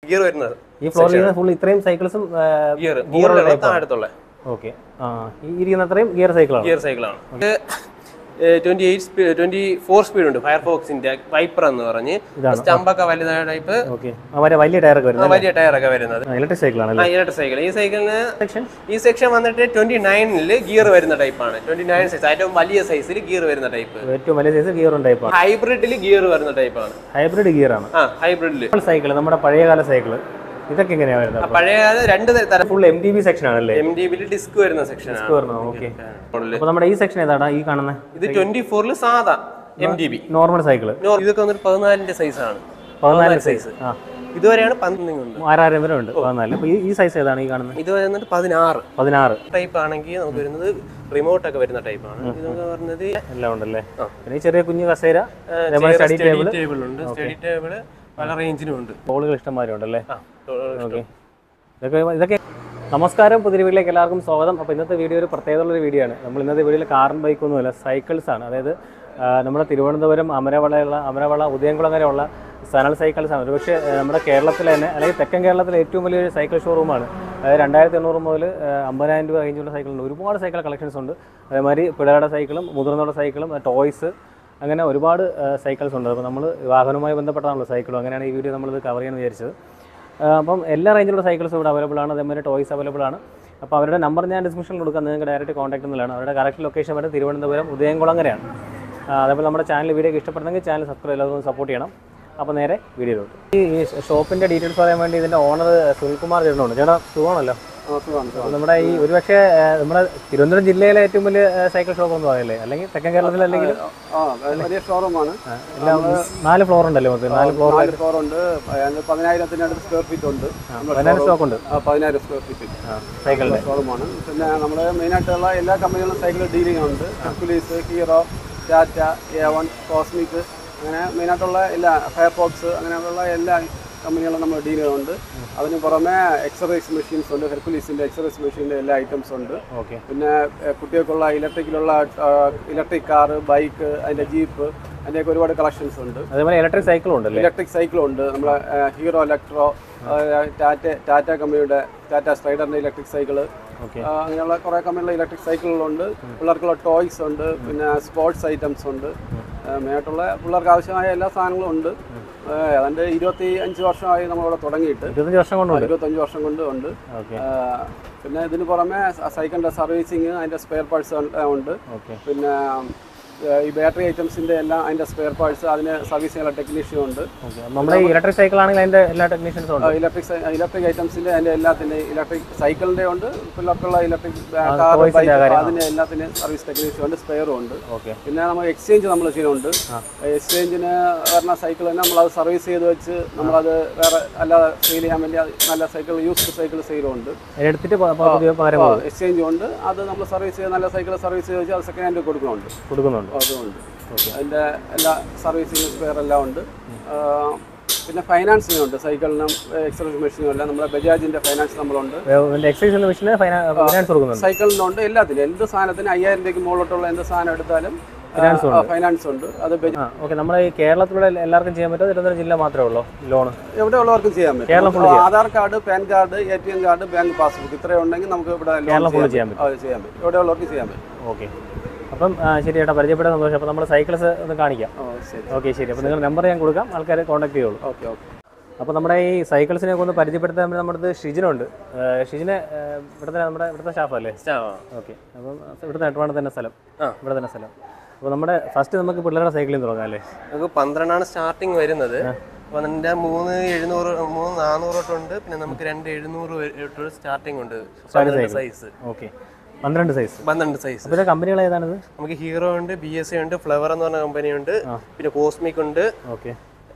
Gear വരുന്നത് ഈ ഫ്ലോറിൽ ഫുൾ ഇത്രയും സൈക്കിൾസും ഗിയർ ഗിയറുള്ള ഗിയറുള്ള type ആണ്. താഴത്തുള്ള ഓക്കെ ആ ഈ ഇരിക്കുന്ന അത്രയും ഗിയർ സൈക്കിളാണ് ഗിയർ സൈക്കിളാണ് ഇത് twenty eight speed twenty four speed ഉണ്ട് ഫയർഫോക്സിന്റെ വൈപ്പർ എന്ന് പറഞ്ഞ് സ്റ്റമ്പൊക്കെ വലുതായ ടൈപ്പ് ഓക്കെ അവരെ വലിയ ടയറൊക്കെ വരുന്നത് വലിയ ടയറൊക്കെ വരുന്നത് ഇലക്ട്രിക് സൈക്കിളാണല്ലേ ഇലക്ട്രിക് സൈക്കിൾ ഈ സൈക്കിളിന് സെക്ഷൻ ഈ സെക്ഷൻ വന്നിട്ട് ട്വന്റി നയനില് ഗിയർ വരുന്ന ടൈപ്പാണ് ട്വന്റി നയൻ സൈസ് ഏറ്റവും വലിയ സൈസിൽ ഗിയർ വരുന്ന ടൈപ്പ് ഏറ്റവും വലിയ സൈസ് ഗിയർ ടൈപ്പാണ് ഹൈബ്രിഡിൽ ഗിയർ വരുന്ന ടൈപ്പാണ് ഹൈബ്രിഡ് ഗിയർ ആണ് ആ ഹൈബ്രിഡിൽ സൈക്കിൾ നമ്മുടെ പഴയകാല സൈക്കിൾ ഇതൊക്കെ എങ്ങനെയാ വരുന്നത് പഴയ രണ്ട് തരം full M D B section ആണല്ലേ എം ഡി ബിയിൽ ഡിസ്ക് വരുന്ന സെക്ഷനാണ് വരണം ഓക്കെ അപ്പൊ നമ്മുടെ ഈ സെക്ഷൻ ഏതാടാ ഈ കാണുന്ന ഇത് ട്വന്റി ഫോറിൽ സാധാ M D B normal cycle ഇതൊക്കെ വന്നിട്ട് പതിനാലിന്റെ സൈസാണ് പതിനാല് സൈസ് ആ ഇതുവരെയാണ് പന്ത്രണ്ട് ഉണ്ട് ആറായിരം വരെ ഉണ്ട് പതിനാല് അപ്പൊ ഈ- ഈ സൈസ് ഏതാണ് ഈ കാണുന്നത് ഇത് വന്നിട്ട് പതിനാറ് പതിനാറ് ടൈപ്പ് ആണെങ്കിൽ നമുക്ക് വരുന്നത് റിമോട്ട് ഒക്കെ വരുന്ന ടൈപ്പാണ് ഇതൊക്കെ പറഞ്ഞത് എല്ലാം ഉണ്ടല്ലേ പിന്നെ ഈ ചെറിയ കുഞ്ഞു കസേര അതേപോലെ സ്റ്റഡി ടേബിൾ ടേബിൾ ഉണ്ട് സ്റ്റഡി ടേബിൾ പല റേഞ്ചിനും ഉണ്ട് ബോളുകൾ ഇഷ്ടംമാതിരി ഉണ്ടല്ലേ ആ, തൊഴിലുകൾ ഓക്കെ ഇതൊക്കെ ഇതൊക്കെ നമസ്കാരം പുതിയ വീട്ടിലേക്ക് എല്ലാവർക്കും സ്വാഗതം അപ്പോൾ ഇന്നത്തെ വീഡിയോ ഒരു പ്രത്യേകതയുള്ള വീഡിയോ ആണ് നമ്മൾ ഇന്നത്തെ വീഡിയോയിൽ കാറും ബൈക്കൊന്നുമല്ല സൈക്കിൾസ് ആണ് അതായത് ആ, നമ്മുടെ തിരുവനന്തപുരം അമരവളയുള്ള അമരവള ഉദയംകുളങ്ങരയുള്ള സനൽ സൈക്കിൾസ് ആണ് ഒരുപക്ഷെ ആ, നമ്മുടെ കേരളത്തിലെ തന്നെ അല്ലെങ്കിൽ തെക്കൻ കേരളത്തിലെ ഏറ്റവും വലിയൊരു സൈക്കിൾ ഷോറൂമാണ് അതായത് രണ്ടായിരത്തി എണ്ണൂറ് മുതൽ ആ, അമ്പതിനായിരം രൂപ റേഞ്ചുള്ള സൈക്കിളുണ്ട് ഒരുപാട് സൈക്കിൾ കളക്ഷൻസ് ഉണ്ട് അതേമാതിരി പിള്ളേരുടെ സൈക്കിളും മുതിർന്നവരുടെ സൈക്കിളും ടോയ്സ് അങ്ങനെ ഒരുപാട് സൈക്കിൾസ് ഉണ്ട് അപ്പോൾ നമ്മൾ വാഹനവുമായി ബന്ധപ്പെട്ടാണല്ലോ സൈക്കിളും അങ്ങനെയാണ് ഈ വീഡിയോ നമ്മളിത് കവർ ചെയ്യാൻ വിചാരിച്ചത് ആ, അപ്പം എല്ലാ റേഞ്ചിലുള്ള സൈക്കിൾസും ഇവിടെ അവൈലബിൾ ആണ് അതേമാതിരി ടോയ്സ് അവൈലബിൾ ആണ് അപ്പോൾ അവരുടെ നമ്പർ ഞാൻ ഡിസ്ക്രിപ്ഷനിൽ കൊടുക്കാം നിങ്ങൾക്ക് ഡയറക്റ്റ് കോൺടാക്ട് ചെയ്യുന്നതാണ് അവരുടെ കറക്റ്റ് ലൊക്കേഷൻ വരുന്നത് തിരുവനന്തപുരം ഉദയംകുളങ്ങരയാണ് ആ, അതേപോലെ നമ്മുടെ ചാനൽ വീഡിയോ ഇഷ്ടപ്പെടുന്നെങ്കിൽ ചാനൽ സബ്സ്ക്രൈബ് എല്ലാവരും സപ്പോർട്ട് ചെയ്യണം അപ്പോൾ നേരെ വീഡിയോയിലോട്ട് ഈ ഈ ഷോപ്പിൻ്റെ ഡീറ്റെയിൽസ് പറയാൻ വേണ്ടി ഇതിൻ്റെ ഓണർ സുനിൽകുമാർ ചേട്ടനുണ്ട് ചേട്ടാ സുഖമാണല്ലോ അപ്പോൾ നമ്മുടെ ഈ ഒരുപക്ഷെ ആ, നമ്മുടെ തിരുവനന്തപുരം ജില്ലയിലെ ഏറ്റവും വലിയ ആ, സൈക്കിൾ ഷോപ്പ് എന്ന് പറയല്ലേ അല്ലെങ്കിൽ തെക്കൻ കേരളത്തിൽ അല്ലെങ്കിൽ ആ വലിയ ഷോറൂമാണ് എല്ലാം നാല് ഫ്ലോർ ഉണ്ടല്ലേ മൊത്തം നാല് ഫ്ലോർ നാല് ഫ്ലോർ ഉണ്ട് അതിന് പതിനായിരത്തിനടുത്ത് സ്ക്വയർ ഫീറ്റ് ഉണ്ട് നമ്മുടെ പതിനായിരം showroom. സ്റ്റോക്ക് ഉണ്ട് ആ, പതിനായിരം സ്ക്വയർ ഫീറ്റ് സൈക്കിളിൻ്റെ ഷോറൂമാണ് പിന്നെ നമ്മൾ മെയിനായിട്ടുള്ള എല്ലാ കമ്പനികളും സൈക്കിൾ ഡീലിംഗ് ഉണ്ട് Hercules Hero Tata A one Cosmic അങ്ങനെ മെയിനായിട്ടുള്ള എല്ലാ ഫയർഫോക്സ് അങ്ങനെയുള്ള എല്ലാ കമ്പനികളും നമ്മൾ ഡീൽ ചെയ്യുന്നുണ്ട് അതിന് പുറമെ എക്സറൈസ് മെഷീൻസ് ഉണ്ട് ഹെർക്കുലീസിൻ്റെ എക്സറൈസ് മെഷീൻ്റെ എല്ലാ ഐറ്റംസ് ഉണ്ട് ഓക്കെ പിന്നെ ഏഹ്, കുട്ടികൾക്കുള്ള ഇലക്ട്രിക്കിലുള്ള ഇലക്ട്രിക് കാറ് ബൈക്ക് അതിൻ്റെ ജീപ്പ് അതിൻ്റെയൊക്കെ ഒരുപാട് കളക്ഷൻസ് ഉണ്ട് അതേപോലെ ഇലക്ട്രിക് സൈക്കിളും ഉണ്ടല്ലേ ഇലക്ട്രിക് സൈക്കിളും ഉണ്ട് നമ്മളെ ഏഹ്, ഹീറോ ഇലക്ട്രോ ഏഹ്, ടാറ്റ ടാറ്റ കമ്പനിയുടെ ടാറ്റ സ്പൈഡറിൻ്റെ ഇലക്ട്രിക് സൈക്കിള് ഓക്കെ ആഹ്, അങ്ങനെയുള്ള കുറേ കമ്പനിയുള്ള ഇലക്ട്രിക് സൈക്കിളുകളുണ്ട് പിള്ളേർക്കുള്ള ടോയ്സ് ഉണ്ട് പിന്നെ സ്പോർട്സ് ഐറ്റംസ് ഉണ്ട് ഏഹ്, മെയിനായിട്ടുള്ള പിള്ളേർക്ക് ആവശ്യമായ എല്ലാ സാധനങ്ങളും ഉണ്ട് ഏഹ്, ഏതാണ്ട് ഇരുപത്തി അഞ്ച് വർഷമായി നമ്മളിവിടെ തുടങ്ങിയിട്ട് ഇരുപത്തഞ്ച് വർഷം കൊണ്ടുണ്ട് ഇരുപത്തഞ്ച് വർഷം കൊണ്ട് ഉണ്ട് ഓക്കെ ആഹ്, പിന്നെ ഇതിന് പുറമെ സ- സൈക്കിളിൻ്റെ സർവീസിങ് അതിൻ്റെ സ്പെയർ പാർട്സ് ഉണ്ട് ഓക്കെ പിന്നെ ഏഹ്, ഈ ബാറ്ററി ഐറ്റംസിൻ്റെ എല്ലാം അതിൻ്റെ സ്പെയർ പാർട്സ് അതിന് സർവീസ് ചെയ്യാനുള്ള ടെക്നീഷ്യൻ ഉണ്ട് ഓക്കെ നമ്മുടെ ഈ ഇലക്ട്രിക് സൈക്കിൾ ആണെങ്കിൽ അതിന്റെ എല്ലാ ടെക്നീഷ്യൻസും ഉണ്ട് ഇലക്ട്രിക് ഇലക്ട്രിക് ഐറ്റംസിൻ്റെ അതിൻ്റെ എല്ലാത്തിൻ്റെയും ഇലക്ട്രിക് സൈക്കിളിൻ്റെ ഉണ്ട് പിള്ളേർക്കുള്ള ഇലക്ട്രിക് കാർ toys ന്റെ ബൈക്ക് കാര്യം. അതിൻ്റെ എല്ലാത്തിനും സർവീസ് ടെക്നീഷ്യൻ ഉണ്ട് സ്പെയറും ഉണ്ട് ഓക്കെ പിന്നെ നമ്മൾ എക്സ്ചേഞ്ച് നമ്മൾ ചെയ്യുന്നുണ്ട് എക്സ്ചേഞ്ചിന് വരുന്ന സൈക്കിൾ തന്നെ നമ്മളത് സർവീസ് ചെയ്ത് വെച്ച് നമ്മളത് വേറെ അല്ലാതെ സെയിൽ ചെയ്യാൻ വേണ്ടി അത് നല്ല സൈക്കിൾ യൂസ്ഡ് സൈക്കിൾ സെയിലും ഉണ്ട് എടുത്തിട്ട് പ- പ- പുതിയ പകരം കൊടുക്കും. എക്സ്ചേഞ്ച് ഉണ്ട് അത് നമ്മൾ സർവീസ് ചെയ്ത് നല്ല സൈക്കിൾ സർവീസ് ചെയ്ത് വെച്ച് അത് സെക്കൻഡ് ഹാൻഡ് കൊടുക്കുന്നുണ്ട് കൊടുക്കുന്നുണ്ട് അതുകൊണ്ട് അതിൻ്റെ എല്ലാ സർവീസിങ് സ്പെയർ എല്ലാം ഉണ്ട് ആ, പിന്നെ ഫൈനാൻസിനും ഉണ്ട് സൈക്കിളിനും എക്സർസൈസ് മെഷീനും എല്ലാം നമ്മുടെ ബജാജിൻ്റെ ഫൈനാൻസ് നമ്മളുണ്ട് എക്സൈസ് മെഷീന് ഫൈനാൻസ് കൊടുക്കുന്നുണ്ട് സൈക്കിളിനുണ്ട് എല്ലാത്തിനും എന്ത് സാധനത്തിന് അയ്യായിരം രൂപയ്ക്ക് മുകളിലോട്ടുള്ള എന്ത് സാധനം എടുത്താലും ഫൈനാൻസ് ഉണ്ട് അത് ബജ- ആ ഓക്കെ നമ്മുടെ ഈ കേരളത്തിലുള്ള എല്ലാവർക്കും ചെയ്യാൻ പറ്റുമോ തിരുവനന്തപുരം ജില്ല മാത്രമേ ഉള്ളൂ ലോൺ എവിടെയുള്ളവർക്കും ചെയ്യാൻ കേരളം പറ്റും നമുക്ക് Aadhaar card PAN card A T M card bank passbook ഇത്രയും ഉണ്ടെങ്കിൽ നമുക്ക് ഇവിടെ ലോൺ കേരളം full ചെയ്യാൻ ചെയ്യാൻ പറ്റും അത് ചെയ്യാൻ പറ്റും എവിടെയുള്ളവർക്ക് ചെയ്യാൻ പറ്റും ഓക്കെ അപ്പം ആ, ശരി ചേട്ടാ പരിചയപ്പെട്ട സന്തോഷം അപ്പോൾ നമ്മുടെ സൈക്കിൾസ് ഒന്ന് കാണിക്കാം ഓ ശരി ഓക്കെ ശരി അപ്പോൾ നിങ്ങൾ നമ്പർ ഞാൻ കൊടുക്കാം ആൾക്കാരെ കോൺടാക്ട് ചെയ്യുള്ളൂ ഓക്കെ ഓക്കെ അപ്പോൾ നമ്മുടെ ഈ സൈക്കിൾസിനെ ഒക്കെ ഒന്ന് പരിചയപ്പെടുത്താൻ വേണ്ടി നമ്മുടെ അടുത്ത് ഷിജിനുണ്ട് ആ, ഷിജിനെ ആ, ഇവിടുത്തെ നമ്മുടെ ഇവിടുത്തെ സ്റ്റാഫല്ലേ ഓക്കെ അപ്പം ഇവിടുത്തെ നെട്ടവാണ് തന്നെ സ്ഥലം ആ. ഇവിടെ തന്നെ സ്ഥലം അപ്പോൾ നമ്മുടെ ഫസ്റ്റ് നമുക്ക് പിള്ളേരുടെ സൈക്കിളിൽ തുടങ്ങാം അല്ലേ നമുക്ക് പന്ത്രണ്ടാണ് സ്റ്റാർട്ടിങ് വരുന്നത് പന്ത്രണ്ട് മൂന്ന് എഴുന്നൂറ് മൂന്ന് നാനൂറ് തൊട്ടുണ്ട് പിന്നെ നമുക്ക് രണ്ട് എഴുന്നൂറ് തൊട്ട് സ്റ്റാർട്ടിങ് ഉണ്ട് പന്ത്രണ്ട് സൈസ് ഓക്കെ പന്ത്രണ്ട് സൈസ് പന്ത്രണ്ട് സൈസ് അപ്പോൾ ഇത് കമ്പനികൾ ഏതാണിത് നമുക്ക് ഹീറോ ഉണ്ട് ബി എസ് സി ഉണ്ട് ഫ്ലവർ എന്ന് പറഞ്ഞ കമ്പനി ഉണ്ട് പിന്നെ കോസ്മിക് ഉണ്ട് ഓക്കെ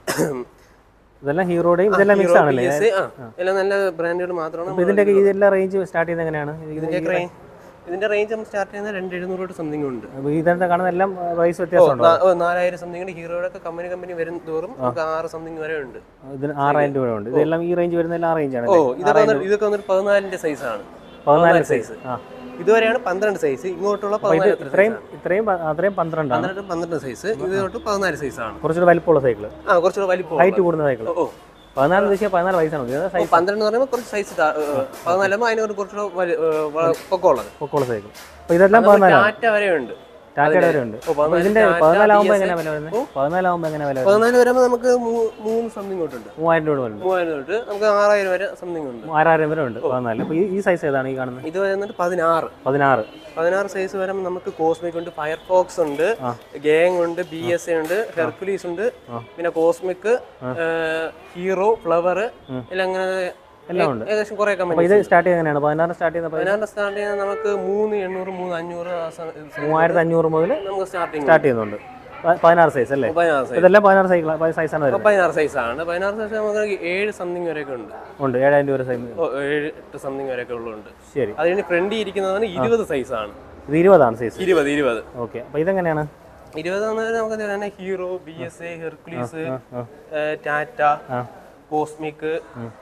ഇതെല്ലാം ഹീറോയുടെയും ഇതെല്ലാം മിക്സ് ആണല്ലേ BSA, ആ എല്ലാം നല്ല ബ്രാൻഡുകൾ മാത്രമാണ് അപ്പോൾ ഇതിൻ്റെ ഇതിൻ്റെ റേഞ്ച് സ്റ്റാർട്ട് ചെയ്യുന്നത് എങ്ങനെയാണ് ഇത് ഇതിന്റെ റേഞ്ച് ഇതിന്റെ റേഞ്ച് നമുക്ക് സ്റ്റാർട്ട് ചെയ്യുന്നത് രണ്ട് എഴുന്നൂറ് തൊട്ട് സംതിങ് ഉണ്ട് അപ്പോൾ ഇതിനകത്ത് കാണുന്ന എല്ലാം പ്രൈസ് വ്യത്യാസമുണ്ടോ നാ- ഓ, നാലായിരം സംതിങ് ഹീറോയുടെ ഒക്കെ കമ്പനി കമ്പനി വരും തോറും നമുക്ക് ആറ് സംതിങ് വരെ ഉണ്ട് ഇതിന് ആറായിരം രൂപ ഉണ്ട് ഇതെല്ലാം ഈ റേഞ്ച് വരുന്ന എല്ലാം ആ റേഞ്ച് ആണ് ഓ ഇതൊക്കെ വന്നിട്ട് ഇതൊക്കെ വന്നിട്ട് പതിനാലിന്റെ സൈസ് ആണ് പതിനാല് സൈസ് ആ ഇതുവരെയാണ് പന്ത്രണ്ട് സൈസ് ഇങ്ങോട്ടുള്ള ഇത് പതിനാല് ഇത്രയും ഇത്രയും പ- അത്രയും പന്ത്രണ്ടാണ് പന്ത്രണ്ട് പന്ത്രണ്ട് സൈസ് ഇത് തൊട്ട് പതിനാല് സൈസ് ആണ് കുറച്ചുകൂടി വലിപ്പമുള്ള സൈക്കിൾ ആ കുറച്ചുകൂടെ വലിപ്പം ഹൈറ്റ് കൂടുന്ന സൈക്കിൾ ഓ പതിനാല് ഉദ്ദേശിച്ച പതിനാല് വയസ്സാണ് ഇത് സൈസ് പന്ത്രണ്ട് എന്ന് പറയുമ്പോൾ കുറച്ച് സൈസ് പതിനാലാകുമ്പോൾ അതിനൊരു കുറച്ചുകൂടെ വലു- ഏ, വ- പൊക്കമുള്ളത് പൊക്കോള സൈക്കിൾ അപ്പോൾ ഇതെല്ലാം പതിനാലാണ് ടാറ്റ വരെ ഉണ്ട് ടാറ്റയുടെ വരെ ഉണ്ട് ഓ, പതിനാല് ഇതിന്റെ ടാറ്റ, പതിനാലാവുമ്പോൾ DSA. എങ്ങനെ വില വരുന്നത് പതിനാലാവുമ്പോൾ എങ്ങനെ വില വരുന്നത് പതിനാല് വരുമ്പോൾ നമുക്ക് മൂ- മൂന്ന് സംതിങ് തൊട്ടുണ്ട് മൂവായിരം രൂപ വരുന്നത് മൂവായിരം തൊട്ട് നമുക്ക് ആറായിരം വരെ സംതിങ് ഉണ്ട് ആറായിരം വരെ ഉണ്ട് പതിനാല് അപ്പോൾ ഈ ഈ സൈസ് ഏതാണ് ഈ കാണുന്നത് ഇത് വരുന്നിട്ട് പതിനാറ് പതിനാറ് പതിനാറ് സൈസ് വരുമ്പോൾ നമുക്ക് കോസ്മിക് ഉണ്ട് ഫയർഫോക്സ് ഉണ്ട് ഗേങ് ഉണ്ട് ബി എസ് എ ഉണ്ട് ഹെർക്കുലീസ് ഉണ്ട് പിന്നെ കോസ്മിക് ഹീറോ ഫ്ലവർ എല്ലാം അങ്ങനെ എല്ലാം ഉണ്ട് ഏകദേശം കുറെ അപ്പോൾ കമ്പനി ഇത് സ്റ്റാർട്ട് ചെയ്യുന്നത് എങ്ങനെയാണ് പതിനാറ് സ്റ്റാർട്ട് ചെയ്യുന്ന പതിനാറിന് സ്റ്റാർട്ട് ചെയ്യുന്നത് നമുക്ക് മൂന്ന് എണ്ണൂറ് മൂന്ന് അഞ്ഞൂറ് ആ സ- ഇത് മൂവായിരത്തി അഞ്ഞൂറ് മുതൽ നമുക്ക് സ്റ്റാർട്ടിങ് സ്റ്റാർട്ട് ചെയ്യുന്നുണ്ട് പ- പതിനാറ് സൈസ് അല്ലേ പതിനാറ് സൈസ് ഇതെല്ലാം പതിനാറ് സൈക്കിൾ സൈസാണ് വരുന്നത് പതിനാറ് സൈസ് ആണ് പതിനാറ് സൈസ് നമുക്ക് ഏഴ് സംതിങ് വരെയൊക്കെ ഉണ്ട് ഉണ്ട് ഏഴായിരം രൂപ സൈസ് ഓ, ഏഴ് എട്ട് സംതിങ് വരെയൊക്കെ ഉള്ളുണ്ട് ശരി അതിന് ഫ്രണ്ടിൽ ഇരിക്കുന്നതാണ് ഇരുപത് സൈസ് ആണ് ഇത് ഇരുപതാണ് സൈസ് ഇരുപത് ഇരുപത് ഓക്കെ അപ്പോൾ ഇതെങ്ങനെയാണ് ഇരുപത് നമുക്ക് തന്നെ Hero B S A Hercules Tata Cosmic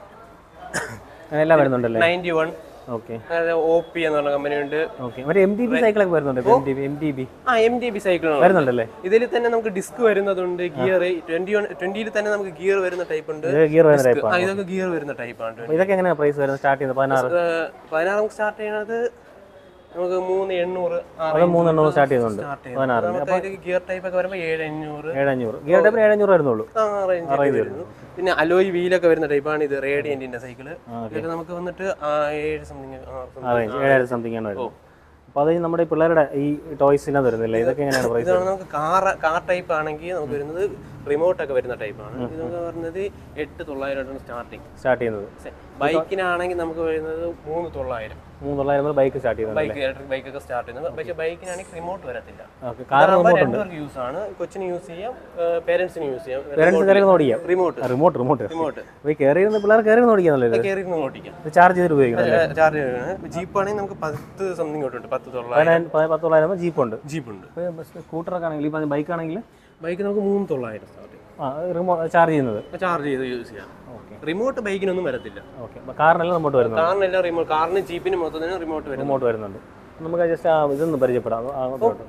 എല്ലാം വരുന്നുണ്ടല്ലേ ninety one okay O P എന്ന് പറഞ്ഞ കമ്പനി ഉണ്ട് ഓക്കെ മറ്റേ എം ടി ബി സൈക്കിളൊക്കെ വരുന്നുണ്ട് M T B M T B ആ എം ടി ബി സൈക്കിളാണ് വരുന്നുണ്ടല്ലേ ഇതിൽ തന്നെ നമുക്ക് ഡിസ്ക് വരുന്നതുണ്ട് ഗിയർ ട്വന്റി വൺ ട്വന്റിയിൽ തന്നെ നമുക്ക് ഗിയർ വരുന്ന ടൈപ്പ് ഉണ്ട് ഇത് ഗിയർ വരുന്ന Disc. ടൈപ്പാണ് ആ, ഇതൊക്കെ ഗിയർ വരുന്ന ടൈപ്പാണ് അപ്പോൾ ഇതൊക്കെ എങ്ങനെയാണ് പ്രൈസ് വരുന്നത് സ്റ്റാർട്ട് ചെയ്യുന്നത് പതിനാറ് പതിനാറ് നമുക്ക് സ്റ്റാർട്ട് ചെയ്യണത് നമുക്ക് മൂന്ന് എണ്ണൂറ് അത് മൂന്നെണ്ണം സ്റ്റാർട്ട് ചെയ്യുന്നുണ്ട് സ്റ്റാർട്ട് പതിനാറ് നമുക്ക് അതിൽ ഗിയർ ടൈപ്പ് ഒക്കെ വരുമ്പോൾ ഏഴ് അഞ്ഞൂറ് ഏഴഞ്ഞൂറ് ഗിയർ ടൈപ്പിന് ഏഴഞ്ഞൂറ് വരുന്നുള്ളൂ ആ റേഞ്ച് വരുന്നു പിന്നെ അലോയ് വീലൊക്കെ വരുന്ന ടൈപ്പാണ് ഇത് റേഡിയന്റിന്റെ സൈക്കിള് ഇതൊക്കെ നമുക്ക് വന്നിട്ട് ആ ഏഴ് സംതിങ് ആ റേഞ്ച് ഏഴായിരം സംതിങ് ആണ് വരുന്നത് അപ്പോൾ അത് നമ്മുടെ ഈ പിള്ളേരുടെ ഈ ടോയ്സിനകത്ത് വരുന്നില്ല ഇതൊക്കെ എങ്ങനെയാണ് പ്രൈസ് ഇതാണ് നമുക്ക് കാർ കാർ ടൈപ്പ് ആണെങ്കിൽ നമുക്ക് വരുന്നത് റിമോട്ട് ഒക്കെ വരുന്ന ടൈപ്പാണ് ഇതൊക്കെ വരുന്നത് എട്ട് തൊള്ളായിരം സ്റ്റാർട്ടിങ് സ്റ്റാർട്ട് ചെയ്യുന്നത് ബൈക്കിനാണെങ്കിൽ നമുക്ക് വരുന്നത് മൂന്ന് തൊള്ളായിരം മൂന്ന് തൊള്ളായിരം മുതൽ ബൈക്ക് സ്റ്റാർട്ട് ചെയ്യുന്നത് ബൈക്ക് ഇലക്ട്രിക് ബൈക്കൊക്കെ സ്റ്റാർട്ട് ചെയ്യുന്നത് പക്ഷേ ബൈക്കിനാണെങ്കിൽ റിമോട്ട് വരത്തില്ല ഓക്കെ കാർ ഇതാകുമ്പോൾ റിമോട്ട് ഉണ്ട് രണ്ടുപേർക്ക് യൂസ് ആണ് കൊച്ചിന് യൂസ് ചെയ്യാം പേരൻസിന് യൂസ് ചെയ്യാം പേരൻസ് കയറി ഓടിക്കാം റിമോട്ട് റിമോട്ട് റിമോട്ട് റിമോട്ട് അപ്പോൾ ഈ കയറി ഇരുന്ന പിള്ളേർ കയറി ഓടിക്കാന്നല്ലോ ഇത് കയറി ഇരുന്ന് ഓടിക്കാം ഇത് ചാർജ് ചെയ്തിട്ട് ഉപയോഗിക്കണം ചാർജ് ജീപ്പ് ആണെങ്കിൽ നമുക്ക് പത്ത് സംതിങ് തൊട്ടുണ്ട് പത്ത് തൊള്ളായിരം പതിനായിരം പത്ത് പത്ത് തൊള്ളായിരം ജീപ്പ് ഉണ്ട് ജീപ്പ് ഉണ്ട് ഇപ്പോൾ സ്കൂട്ടറൊക്കെ ആണെങ്കിൽ ഇപ്പോൾ ബൈക്ക് ആണെങ്കിൽ ബൈക്ക് നമുക്ക് മൂന്ന് തൊള്ളായിരം സ്റ്റാർട്ട് ആ റിമോട്ട് ചാർജ് ചെയ്യുന്നത് ചാർജ് ചെയ്ത് യൂസ് ചെയ്യാം ഓക്കെ റിമോട്ട് ബൈക്കിനൊന്നും വരത്തില്ല ഓക്കെ അപ്പോൾ കാറിനെല്ലാം മുമ്പോട്ട് വരുന്നത് കാറിനെല്ലാം റിമോട്ട് കാറിന് ജീപ്പിന് മൊത്തത്തിന് റിമോട്ട് വരും റിമോട്ട് വരുന്നുണ്ട് നമുക്ക് ജസ്റ്റ് ആ ഇതൊന്ന് പരിചയപ്പെടാം ആ, അങ്ങോട്ട്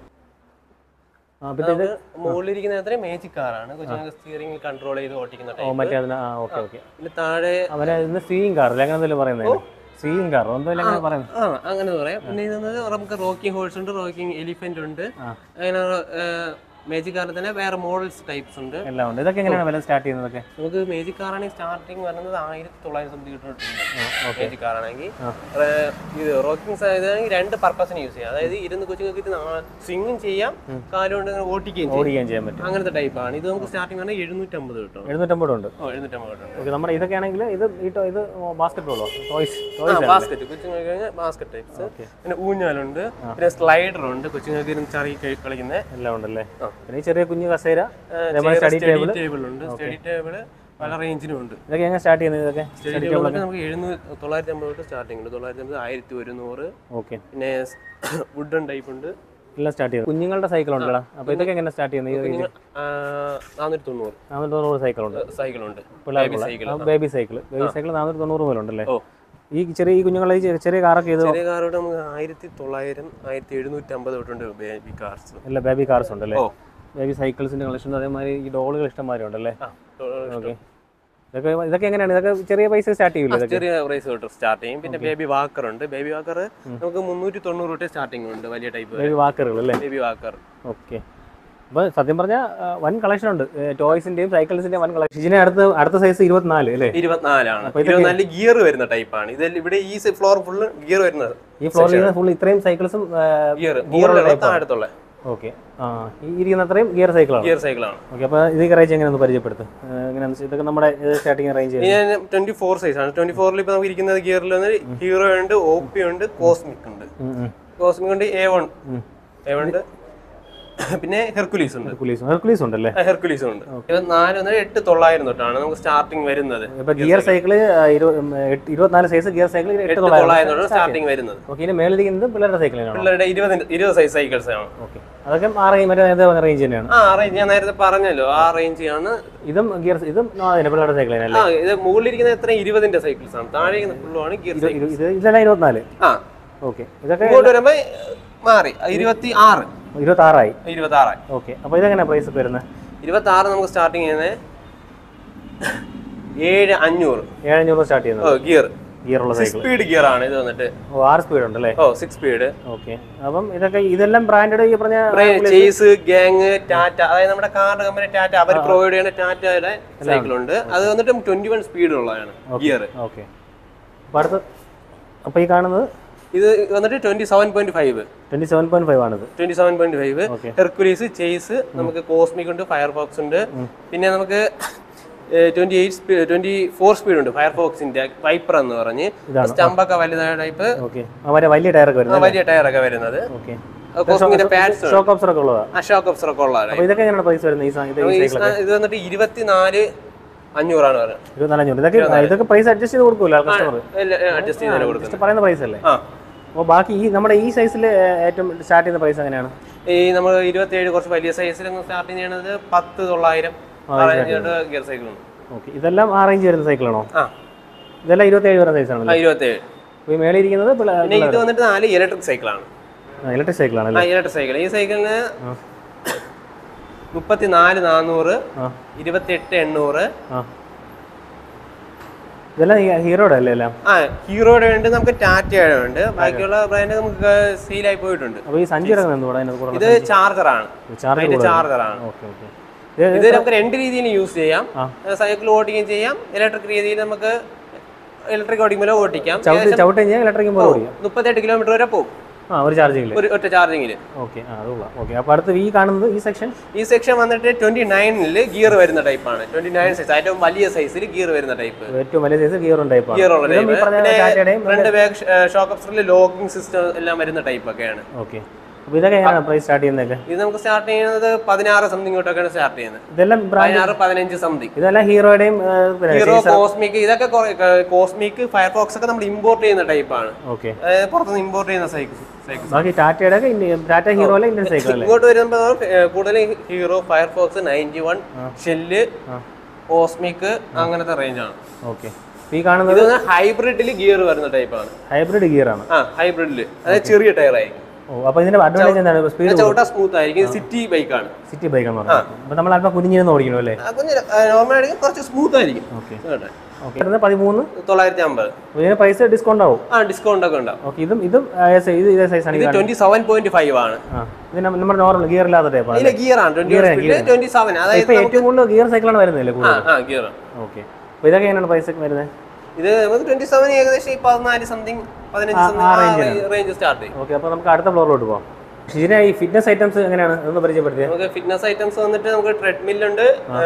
ആ പിന്നെ ഇത് മുകളിലിരിക്കുന്ന അത്രയും മേജിക് കാറാണ് കൊച്ചുങ്ങൾക്ക് സ്റ്റിയറിംഗ് കൺട്രോൾ ചെയ്ത് ഓട്ടിക്കുന്ന ഓ ടൈപ്പ് മറ്റേ അതിന് ആ ഓക്കെ ഓക്കെ പിന്നെ താഴെ അവരെ ഇന്ന് സീയിങ് കാർ അങ്ങനെ എന്തെങ്കിലും പറയുന്നത് സീയിങ് കാർ എന്തെങ്കിലും അങ്ങനെ പറയുന്നത് ആ അങ്ങനെ പറയാം പിന്നെ ഇതെന്നത് നമുക്ക് റോക്കിംഗ് ഹോഴ്സ് ഉണ്ട് റോക്കിംഗ് എലിഫന്റ് ഉണ്ട് ആ. അങ്ങനെ മേജിക് കാറിൽ തന്നെ വേറെ മോഡൽസ് ടൈപ്സ് ഉണ്ട് എല്ലാം ഉണ്ട് ഇതൊക്കെ എങ്ങനെയാണ് വില സ്റ്റാർട്ട് ചെയ്യുന്നതൊക്കെ നമുക്ക് മേജിക് കാറാണെങ്കിൽ സ്റ്റാർട്ടിങ് വരുന്നത് ആയിരത്തി തൊള്ളായിരം സംതിങ് കിട്ടുന്നുണ്ട് മേജിക് കാറാണെങ്കിൽ ഇത് റോക്കിംഗ് ഇതാണെങ്കിൽ രണ്ട് പർപ്പസിന് യൂസ് ചെയ്യാം അതായത് ഇരുന്ന് കൊച്ചുങ്ങൾക്ക് ഇത് സ്വിങ്ങും ചെയ്യാം കാലുകൊണ്ട് ഇങ്ങനെ ഓട്ടിക്കുകയും ചെയ്യും ഓടിക്കുകയും ചെയ്യാൻ പറ്റും അങ്ങനത്തെ ടൈപ്പാണ് ഇത് നമുക്ക് സ്റ്റാർട്ടിങ് പറഞ്ഞാൽ എഴുന്നൂറ്റമ്പത് കിട്ടും എഴുന്നൂറ്റമ്പത് ഉണ്ട് ഓ എഴുന്നൂറ്റമ്പത് കിട്ടും ഓക്കെ നമ്മുടെ ഇതൊക്കെ ആണെങ്കിൽ ഇത് ഈ ടോ- ഇത് ബാസ്കറ്റ് ബോളോ ടോയ്സ് ടോയ്സ് ബാസ്ക്കറ്റ് കൊച്ചുങ്ങൾക്ക് കഴിഞ്ഞാൽ ബാസ്ക്കറ്റ് ടൈപ്സ് പിന്നെ ഊഞ്ഞാലുണ്ട് പിന്നെ സ്ലൈഡർ ഉണ്ട് കൊച്ചുങ്ങൾക്ക് ഇരുന്ന് ചറി കളിക്കുന്ന എല്ലാം ഉണ്ടല്ലേ പിന്നെ ഈ ചെറിയ കുഞ്ഞു കസേര അതേപോലെ സ്റ്റഡി സ്റ്റഡി ടേബിൾ ടേബിൾ ഉണ്ട് സ്റ്റഡി ടേബിൾ പല റേഞ്ചിനും ഉണ്ട് ഇതൊക്കെ എങ്ങനെ സ്റ്റാർട്ട് ചെയ്യുന്നത് ഇതൊക്കെ സ്റ്റഡി ടേബിൾ നമുക്ക് എഴുന്നൂറ് തൊള്ളായിരത്തി അമ്പത് തൊട്ട് സ്റ്റാർട്ടിംഗ് ഉണ്ട് തൊള്ളായിരത്തി അമ്പത് ആയിരത്തി ഒരുന്നൂറ് ഓക്കെ പിന്നെ വുഡൻ ടൈപ്പ് ഉണ്ട് എല്ലാം സ്റ്റാർട്ട് ചെയ്യുന്നത് കുഞ്ഞുങ്ങളുടെ സൈക്കിൾ ഉണ്ടല്ലോ അപ്പോൾ ഇതൊക്കെ എങ്ങനെ സ്റ്റാർട്ട് ചെയ്യുന്നത് ഈ നാനൂറ്റി തൊണ്ണൂറ് നാനൂറ്റി തൊണ്ണൂറ് സൈക്കിൾ ഉണ്ട് സൈക്കിളുണ്ട് പിള്ളേർക്കുള്ള cycle baby cycle baby cycle നാനൂറ്റി തൊണ്ണൂറ് മുതലുണ്ടല്ലേ ഓ ഈ ചെറിയ ഈ കുഞ്ഞുങ്ങളെ ഈ ചെറിയ- ചെറിയ കാറൊക്കെ ഇത് ചെറിയ കാറോട് നമുക്ക് ആയിരത്തി തൊള്ളായിരം ആയിരത്തി എഴുന്നൂറ്റി അമ്പത് തൊട്ടുണ്ട് ബേബി കാർസ് എല്ലാ ബേബി കാർസ് ഉണ്ടല്ലേ ഓ. ബേബി സൈക്കിൾസിന്റെ കളക്ഷൻ അതേമാതിരി ഈ ഡോളുകൾ ഇഷ്ടംമാതിരി ഉണ്ടല്ലേ ആ ഓക്കെ ഇതൊക്കെ ഇതൊക്കെ എങ്ങനെയാണ് ഇതൊക്കെ ചെറിയ പൈസ സ്റ്റാർട്ട് ചെയ്യൂലേ ഇതൊക്കെ ചെറിയ പ്രൈസ് തൊട്ട് സ്റ്റാർട്ട് ചെയ്യും പിന്നെ ബേബി വാക്കർ ഉണ്ട് ബേബി വാക്കർ നമുക്ക് മുന്നൂറ്റി തൊണ്ണൂറ് തൊട്ട് സ്റ്റാർട്ടിംഗ് ഉണ്ട് വലിയ ടൈപ്പ് ബേബി വാക്കറുകൾ അല്ലേ ബേബി വാക്കർ ഓക്കെ അപ്പോൾ സത്യം പറഞ്ഞാൽ വൻ കളക്ഷൻ ഉണ്ട് ടോയ്സിന്റെയും സൈക്കിൾസിന്റെയും വൻ കളക്ഷൻ ഇതിനെ അടുത്ത അടുത്ത സൈസ് ഇരുപത്തിനാല് അല്ലേ ഇരുപത്തിനാലാണ് ഇരുപത്തിനാല് ഗിയർ വരുന്ന ടൈപ്പാണ് ഇതിൽ ഇവിടെ ഈ ഫ്ലോർ ഫുള്ള് ഗിയർ വരുന്നത് ഈ ഫ്ലോറിൽ ഫുൾ ഇത്രയും സൈക്കിൾസും ഗിയർ ഗിയറുള്ള ഗിയർ താഴത്തുള്ള ഓക്കെ ആ ഈ ഇരിക്കുന്ന അത്രയും ഗിയർ സൈക്കിളാണ് ഗിയർ സൈക്കിളാണ് ഓക്കെ അപ്പോൾ ഇത് റേഞ്ച് എങ്ങനെ ഒന്ന് പരിചയപ്പെടുത്തും എങ്ങനെയാണെന്ന് വെച്ചാൽ ഇതൊക്കെ നമ്മുടെ സ്റ്റാർട്ടിങ് റേഞ്ച് ഇനി ട്വന്റി ഫോർ സൈസ് ആണ് ട്വന്റി ഫോറിൽ ഇപ്പൊ നമുക്ക് ഇരിക്കുന്ന ഗിയറിൽ വന്ന് ഹീറോ ഉണ്ട് ഒ പി ഉണ്ട് കോസ്മിക് ഉണ്ട് കോസ്മിക് ഉണ്ട് എ വൺ എ വൺ ഉണ്ട് പിന്നെ ഹെർക്കുലീസ് ഉണ്ട് ഹെർക്കുലീസ് ഹെർക്കുലീസ് ഉണ്ടല്ലേ ഹെർക്കുലീസ് ഉണ്ട് ഇത് നാല് വന്നിട്ട് എട്ട് തൊള്ളായിരം തൊട്ടാണ് നമുക്ക് സ്റ്റാർട്ടിങ് വരുന്നത് ഇപ്പൊ ഗിയർ സൈക്കിള് ഇരുപത്തിനാല് സൈസ് ഗിയർ സൈക്കിൾ എട്ട് എട്ട് തൊള്ളായിരം തൊള്ളായിരം തൊട്ടാണ് സ്റ്റാർട്ടിങ് വരുന്നത് ഓക്കെ ഇതിന് മേളിലിരിക്കുന്നത് പിള്ളേരുടെ സൈക്കിളിനാണ് പിള്ളേരുടെ ഇരുപത് ഇരുപത് സൈസ് സൈക്കിൾസ് ആണ് ഓക്കെ അതൊക്കെ ആ റേഞ്ച് മറ്റേ നേരത്തെ റേഞ്ച് തന്നെയാണ് ആ റേഞ്ച് ഞാൻ നേരത്തെ പറഞ്ഞല്ലോ ആ റേഞ്ച് ആണ് ഇതും ഗിയർ ഇതും ആ, അതിന്റെ പിള്ളേരുടെ സൈക്കിളിനല്ലേ ആ ഇത് മുകളിലിരിക്കുന്ന എത്ര ഇരുപതിന്റെ സൈക്കിൾസ് ആണ് താഴെ ഫുള്ളുമാണ് ഗിയർ ഇത് ഇത് ഇത് ഇതെല്ലാം ഇരുപത്തിനാല് ആ ഓക്കെ ഇതൊക്കെ ഇങ്ങോട്ട് വരുമ്പോ മാറി ഇരുപത്തി ആറ് ഇരുപത്തി ആറായി ഇരുപത്തി ആറായി ഓക്കെ അപ്പോൾ ഇതെങ്ങനെ പ്രൈസ് ഒക്കെ വരുന്നത് ഇരുപത്തി ആറ് നമുക്ക് സ്റ്റാർട്ടിങ് ചെയ്യുന്നത് ഏഴ് അഞ്ഞൂറ് ഏഴഞ്ഞൂറ് സ്റ്റാർട്ട് ചെയ്യുന്നത് ഗിയർ ഗിയറുള്ള സിക്സ് സൈക്കിൾ സ്പീഡ് ഗിയർ ആണ് ഇത് വന്നിട്ട് ഓ ആറ് സ്പീഡ് ഉണ്ടല്ലേ ഓ സിക്സ് സ്പീഡ് ഓക്കെ അപ്പം ഇതൊക്കെ ഇതെല്ലാം ബ്രാൻഡഡ് ഈ പറഞ്ഞ ചേസ് ഗ്യാങ് ടാറ്റ അതായത് നമ്മുടെ കാറിന്റെ കമ്പനി ടാറ്റ അവർ പ്രൊവൈഡ് ചെയ്യുന്ന ടാറ്റയുടെ സൈക്കിൾ ഉണ്ട് അത് വന്നിട്ട് ട്വന്റി വൺ സ്പീഡ് ഉള്ളതാണ് ഗിയർ ഓക്കെ അപ്പോൾ അടുത്ത് അപ്പോൾ ഈ കാണുന്നത് ഇത് വന്നിട്ട് twenty seven point five twenty seven point five ആണിത് twenty seven point five Okay. Hercules ചേസ് നമുക്ക് കോസ്മിക് ഉണ്ട് ഫയർഫോക്സ് ഉണ്ട് പിന്നെ നമുക്ക് twenty eight twenty four speed ഉണ്ട് ഫയർഫോക്സിന്റെ വൈപ്പർ എന്ന് പറഞ്ഞ് സ്റ്റമ്പൊക്കെ വലുതായ ടൈപ്പ് ഓക്കെ അവരെ വലിയ ടയറൊക്കെ വരുന്നത് വലിയ ടയറൊക്കെ വരുന്നത് ഓക്കെ കോസ്മിക്കിന്റെ പാഡ്സ് ഷോക്ക് ഓപ്സർ ഒക്കെ ഉള്ളതാണ് അഷോക് ഒപ്സർ ഒക്കെ ഉള്ള അപ്പോൾ ഇതൊക്കെ എങ്ങനെയാണ് പ്രൈസ് വരുന്നത് ഈ സാ- ഇത് ഈ സൈക്കിൾ ഇത് വന്നിട്ട് ഇരുപത്തിനാല് അഞ്ഞൂറാണ് പറയുന്നത് ഇരുപത്തിനാലഞ്ഞൂറ് ഇതൊക്കെ ഇതൊക്കെ പ്രൈസ് അഡ്ജസ്റ്റ് ചെയ്ത് കൊടുക്കൂല കസ്റ്റമർ അഡ്ജസ്റ്റ് ചെയ്തതിന് കൊടുക്കുന്നത് ജസ്റ്റ് പറയുന്ന പ്രൈസ് അല്ലേ ആ അപ്പോൾ ബാക്കി ഈ നമ്മുടെ ഈ സൈസിൽ ഏറ്റവും സ്റ്റാർട്ട് ചെയ്യുന്ന പ്രൈസ് എങ്ങനെയാണ് ഈ നമ്മൾ ഇരുപത്തിയേഴ് കുറച്ച് വലിയ സൈസിൽ സ്റ്റാർട്ട് ചെയ്യണത് പത്ത് തൊള്ളായിരം ഗിയർ സൈക്കിൾ ഉണ്ട് ഓക്കെ ഇതെല്ലാം ആ റേഞ്ച് വരുന്ന സൈക്കിളാണോ ആ ഇതെല്ലാം ഇരുപത്തേഴ് വരുന്ന സൈസാണല്ലോ ആ, ഇരുപത്തിയേഴ് അപ്പോൾ ഈ മേളിൽ ഇരിക്കുന്നത് പിന്നെ ഇത് വന്നിട്ട് നാല് ഇലക്ട്രിക് സൈക്കിളാണ് ഇലക്ട്രിക് സൈക്കിളാണ് ആ ഇലക്ട്രിക് സൈക്കിൾ ഈ സൈക്കിളിന് മുപ്പത്തിനാല് നാനൂറ് ആ ഇരുപത്തിയെട്ട് എണ്ണൂറ് ആ ഇതെല്ലാം ഈ ഹീറോയുടെ അല്ലേ എല്ലാം ആ ഹീറോയുടെ ഉണ്ട് നമുക്ക് ടാറ്റയുടെ ഉണ്ട് ബാക്കിയുള്ള ബ്രാൻഡ് നമുക്ക് സെയിലായി പോയിട്ടുണ്ട് അപ്പോൾ ഈ സഞ്ചി ഇറങ്ങുന്നത് എന്തുകൂടെ അതിനകത്ത് കൂടെ ഇത് ചാർജറാണ് ചാർജ് അതിന്റെ ചാർജറാണ് ഓക്കെ ഓക്കെ ഇത് നമുക്ക് രണ്ട് രീതിയിൽ യൂസ് ചെയ്യാം ആ. സൈക്കിൾ ഓടിക്കുകയും ചെയ്യാം ഇലക്ട്രിക് രീതിയിൽ നമുക്ക് ഇലക്ട്രിക് ഓടിക്കുമ്പോൾ ഓടിക്കാം ചവിട്ടി ചവിട്ടി കഴിഞ്ഞാൽ ഇലക്ട്രിക് പോലെ ഓടിക്കാം മുപ്പത്തെട്ട് കിലോമീറ്റർ വരെ പോകും ആ ഒരു ചാർജിങ്ങിൽ ഒരു ഒറ്റ ചാർജിങ്ങിൽ ഓക്കെ ആ അതുള്ള ഓക്കെ അപ്പോൾ അടുത്ത് ഈ കാണുന്നത് ഈ സെക്ഷൻ ഈ സെക്ഷൻ വന്നിട്ട് ട്വന്റി നയനിൽ ഗിയർ വരുന്ന ടൈപ്പാണ് ട്വന്റി നയൻ സൈസ് ഏറ്റവും വലിയ സൈസിൽ ഗിയർ വരുന്ന ടൈപ്പ് ഏറ്റവും വലിയ സൈസ് ഗിയറും ടൈപ്പാണ് ഗിയർ ഉള്ള ഇതും ഈ ടൈപ്പ് പറഞ്ഞ പിന്നെ ടാറ്റയുടെയും ഫ്രണ്ട് ബാക്ക് ഷോക്ക് അപ്സറിൽ ലോക്കിംഗ് സിസ്റ്റം എല്ലാം വരുന്ന ടൈപ്പ് ഒക്കെയാണ് ഓക്കെ അപ്പോൾ ഇതൊക്കെ എങ്ങനെയാണ് പ്രൈസ് സ്റ്റാർട്ട് ചെയ്യുന്നതൊക്കെ ഇത് നമുക്ക് സ്റ്റാർട്ട് ചെയ്യുന്നത് പതിനാറ് സംതിങ് തൊട്ടൊക്കെയാണ് സ്റ്റാർട്ട് ചെയ്യുന്നത് ഇതെല്ലാം ബ്രാൻഡ് പതിനാറ് പതിനഞ്ച് സംതിങ് ഇതെല്ലാം ഹീറോയുടെയും പിന്നെ ഹീറോ കോസ്മിക് ഇതൊക്കെ കോസ്മിക് ഫയർഫോക്സ് ഒക്കെ നമ്മൾ ഇമ്പോർട്ട് ചെയ്യുന്ന ടൈപ്പാണ് ഓക്കെ അതായത് പുറത്തുനിന്ന് ഇമ്പോർട്ട് ചെയ്യുന്ന സൈക്കിൾ സൈക്കിൾ ബാക്കി ടാറ്റയുടെ ഒക്കെ ഇന്ത്യ- ടാറ്റ ഹീറോ അല്ല ഇന്ത്യൻ സൈക്കിൾ അല്ലേ ഇങ്ങോട്ട് വരുമ്പോൾ കൂടുതൽ ഹീറോ ഫയർഫോക്സ് നയൻറ്റി വൺ ഷെല്ല് കോസ്മിക് അങ്ങനത്തെ റേഞ്ചാണ് ഓക്കെ ഈ കാണുന്നത് ഇത് ഹൈബ്രിഡിൽ ഗിയർ വരുന്ന ടൈപ്പാണ് ഹൈബ്രിഡ് ഗിയർ ആണ് ആ ഹൈബ്രിഡിൽ അതായത് ചെറിയ ടയർ ആയിരിക്കും ഓ അപ്പോൾ ഇതിന്റെ അഡ്വാൻറ്റേജ് എന്താണ് സ്പീഡ് ചവിട്ടാ സ്മൂത്ത് ആയിരിക്കും സിറ്റി ബൈക്കാണ് സിറ്റി ബൈക്ക് എന്ന് പറഞ്ഞാൽ അപ്പോൾ നമ്മൾ അല്പം കുനിഞ്ഞിരുന്ന് ഓടിക്കണം അല്ലേ നോർമൽ ആയിരിക്കും കുറച്ച് സ്മൂത്ത് ആയിരിക്കും ഓക്കെ കേട്ടെ. ഓക്കെ ഇരുന്ന് പതിമൂന്ന് തൊള്ളായിരത്തി അമ്പത് അപ്പോൾ ഇതിന് പ്രൈസ് ഡിസ്കൗണ്ട് ആവും ആ ഡിസ്കൗണ്ട് ഒക്കെ ഉണ്ടാവും ഓക്കെ ഇതും ഇതും ആ, yes, ഇത് ഇതേ സൈസ് ആണ് ഈ ഇത് ട്വന്റി സെവൻ പോയിന്റ് ഫൈവ് ആണ് ആ ഇത് നമ്മ- നമ്മുടെ നോർമൽ ഗിയർ ഇല്ലാത്ത ടൈപ്പാണ് ഇതിലെ ഗിയർ ആണ് ട്വന്റി ട്വന്റി സെവൻ അതായത് ഇപ്പോൾ ഏറ്റവും കൂടുതൽ ഗിയർ സൈക്കിളാണ് വരുന്നില്ലേ ആ കൂടുതൽ ആ ഗിയർ ഓക്കെ അപ്പോൾ ഇതൊക്കെ എങ്ങനെയാണ് പ്രൈസ് ഒക്കെ വരുന്നത് ഇത് നമുക്ക് ട്വന്റി സെവൻ ഏകദേശം ഈ പതിനാല് സംതിങ് പതിനഞ്ച് സംതിങ് റേഞ്ച് സ്റ്റാർട്ട് ചെയ്യും ഓക്കെ അപ്പോൾ നമുക്ക് അടുത്ത ഫ്ലോറിലോട്ട് പോകാം ഇതിന് ഈ ഫിറ്റ്നസ് ഐറ്റംസ് എങ്ങനെയാണ് അതൊന്ന് പരിചയപ്പെടുത്തിയത് നമുക്ക് ഫിറ്റ്നസ് ഐറ്റംസ് വന്നിട്ട് നമുക്ക് ട്രെഡ്മില്ലുണ്ട്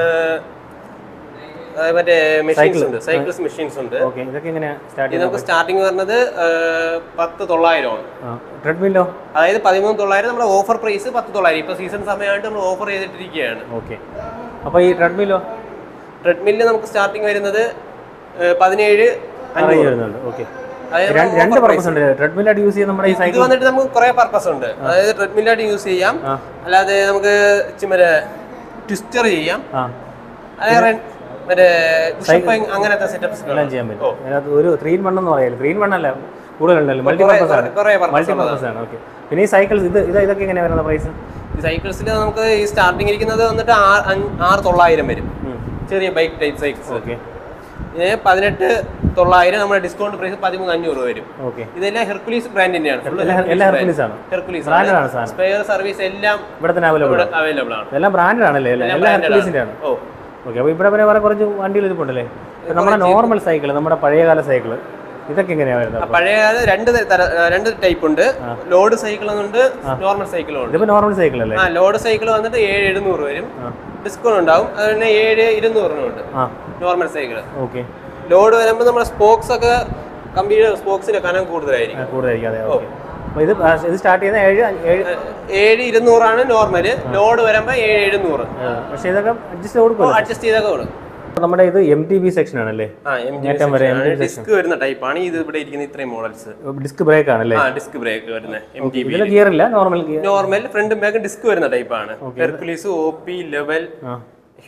മറ്റേ മെഷീൻസ് ഉണ്ട് സൈക്കിൾസ് മെഷീൻസ് ഉണ്ട് ഓക്കെ ഇതൊക്കെ എങ്ങനെയാണ് സ്റ്റാർട്ട് ഇത് നമുക്ക് സ്റ്റാർട്ടിങ് വരുന്നത് ഏർ, പത്ത് തൊള്ളായിരമാണ് ആ ട്രെഡ്മില്ലോ അതായത് പതിമൂന്ന് തൊള്ളായിരം നമ്മുടെ ഓഫർ പ്രൈസ് പത്ത് തൊള്ളായിരം ഇപ്പൊ സീസൺ സമയമായിട്ട് നമ്മൾ ഓഫർ ചെയ്തിട്ടിരിക്കുകയാണ് ഓക്കെ അപ്പോൾ ഈ ട്രെഡ്മില്ലോ ട്രെഡ്മില്ല് നമുക്ക് സ്റ്റാർട്ടിങ് വരുന്നത് ഏർ, പതിനേഴ് അറേഞ്ച് വരുന്നുണ്ട് ഓക്കെ അതായത് രണ്ട് രണ്ട് പർപ്പസ് ഉണ്ട് ട്രെഡ്മില്ലായിട്ട് യൂസ് ചെയ്യുന്ന നമ്മുടെ ഈ ഇത് സൈക്കിൾ വന്നിട്ട് നമുക്ക് കുറെ പർപ്പസ് ഉണ്ട് അതായത് ട്രെഡ്മില്ലായിട്ട് യൂസ് ചെയ്യാം ആ. അല്ലാതെ നമുക്ക് ഇച്ചിരി മറ്റേ ട്വിസ്റ്റർ ചെയ്യാം ആ അതായത് റൺ- മറ്റേ push-up അങ്ങനത്തെ സെറ്റപ്സ് എല്ലാം ചെയ്യാൻ പറ്റും അതിനകത്ത് ഒരു ത്രീ ഇൻ വൺ എന്ന് പറയില്ല ത്രീ ഇൻ വൺ അല്ല കൂടുതലുണ്ടല്ലോ മൾട്ടി പർപ്പസ് ആണ് കുറെ മൾട്ടി പർപ്പസ് പർപ്പസ് ആണ് ഓക്കെ പിന്നെ ഈ സൈക്കിൾസ് ഇത് ഇത് ഇതൊക്കെ എങ്ങനെയാണ് വരുന്ന പ്രൈസ് സൈക്കിൾസിൽ നമുക്ക് ഈ സ്റ്റാർട്ടിങ് ഇരിക്കുന്നത് വന്നിട്ട് ആറ് അഞ്ച്- ആറ് തൊള്ളായിരം വരും ചെറിയ ബൈക്ക് ടൈപ്പ് സൈക്കിൾസ് ഓക്കെ ഇതിന് പതിനെട്ട് തൊള്ളായിരം നമ്മുടെ ഡിസ്കൗണ്ട് പ്രൈസ് പതിമൂന്ന് അഞ്ഞൂറ് വരും ഓക്കെ ഇതെല്ലാം ഹെർക്കുലീസ് ബ്രാൻഡിന്റെയാണ് ഫുൾ എല്ലാം ഹെർക്കുലീസ് ആണ് ഹെർക്കുലീസ് ബ്രാൻഡഡ് ആണ് സാധനം സ്പെയർ സർവീസ് എല്ലാം ഇവിടെ തന്നെ അവൈലബിൾ ഇവിടെ അവൈലബിൾ ആണ് എല്ലാം ബ്രാൻഡഡ് ആണല്ലേ എല്ലാം എല്ലാം branded ഹെർക്കുലീസിന്റെ ആണ് ഓ ഓക്കെ അപ്പോൾ ഇവിടെ പിന്നെ വേറെ കുറച്ച് വണ്ടികൾ ഇരിപ്പുണ്ടല്ലേ ഇപ്പൊ നമ്മുടെ നോർമൽ സൈക്കിൾ നമ്മുടെ പഴയകാല സൈക്കിൾ ഇതൊക്കെ എങ്ങനെയാണ് വരുന്നത് അപ്പോൾ പഴയ കാലത്ത് രണ്ട് തര രണ്ട് ടൈപ്പ് ഉണ്ട് ലോഡ് സൈക്കിൾ എന്നുണ്ട് നോർമൽ സൈക്കിളും ഉണ്ട് ഇതിപ്പോൾ നോർമൽ സൈക്കിൾ അല്ലേ ആ ലോഡ് സൈക്കിൾ വന്നിട്ട് ഏഴ് എഴുന്നൂറ് വരും ഡിസ്കൗണ്ട് ഉണ്ടാവും അത് പിന്നെ ഏഴ് ഇരുന്നൂറിനും ഉണ്ട് ആ നോർമൽ സൈക്കിൾ ഓക്കെ ലോഡ് വരുമ്പോൾ നമ്മുടെ സ്പോക്സ് ഒക്കെ കമ്പിയുടെ സ്പോക്സിന്റെ കനം കൂടുതലായിരിക്കും കൂടുതലായിരിക്കും അതെ ഓക്കെ അപ്പോൾ ഇത് ആ, ഇത് സ്റ്റാർട്ട് ചെയ്യുന്ന ഏഴ് ഏഴ് ഏഴ് ഇരുന്നൂറാണ് നോർമല് ലോഡ് വരുമ്പോൾ ഏഴ് എഴുന്നൂറ് പക്ഷേ ഇതൊക്കെ അഡ്ജസ്റ്റ് കൊടുക്കുമല്ലോ അഡ്ജസ്റ്റ് ചെയ്തൊക്കെ കൊടുക്കും നമ്മുടെ ഇത് എം ടി ബി സെക്ഷൻ ആണല്ലേ ആ എം ഏറ്റവും വരെ MTB ഡിസ്ക് വരുന്ന ടൈപ്പാണ് ഇത് ഇവിടെ ഇരിക്കുന്ന ഇത്രയും മോഡൽസ് ഡിസ്ക് ബ്രേക്ക് ആണല്ലേ ആ ഡിസ്ക് ബ്രേക്ക് വരുന്ന എം ടി ബി ഇതിൽ ഗിയർ ഇല്ല നോർമൽ ഗിയർ നോർമൽ ഫ്രണ്ടും ബാക്കും ഡിസ്ക് വരുന്ന ടൈപ്പാണ് ഹെർക്കുലീസ് ഒ പി ലെവൽ ആ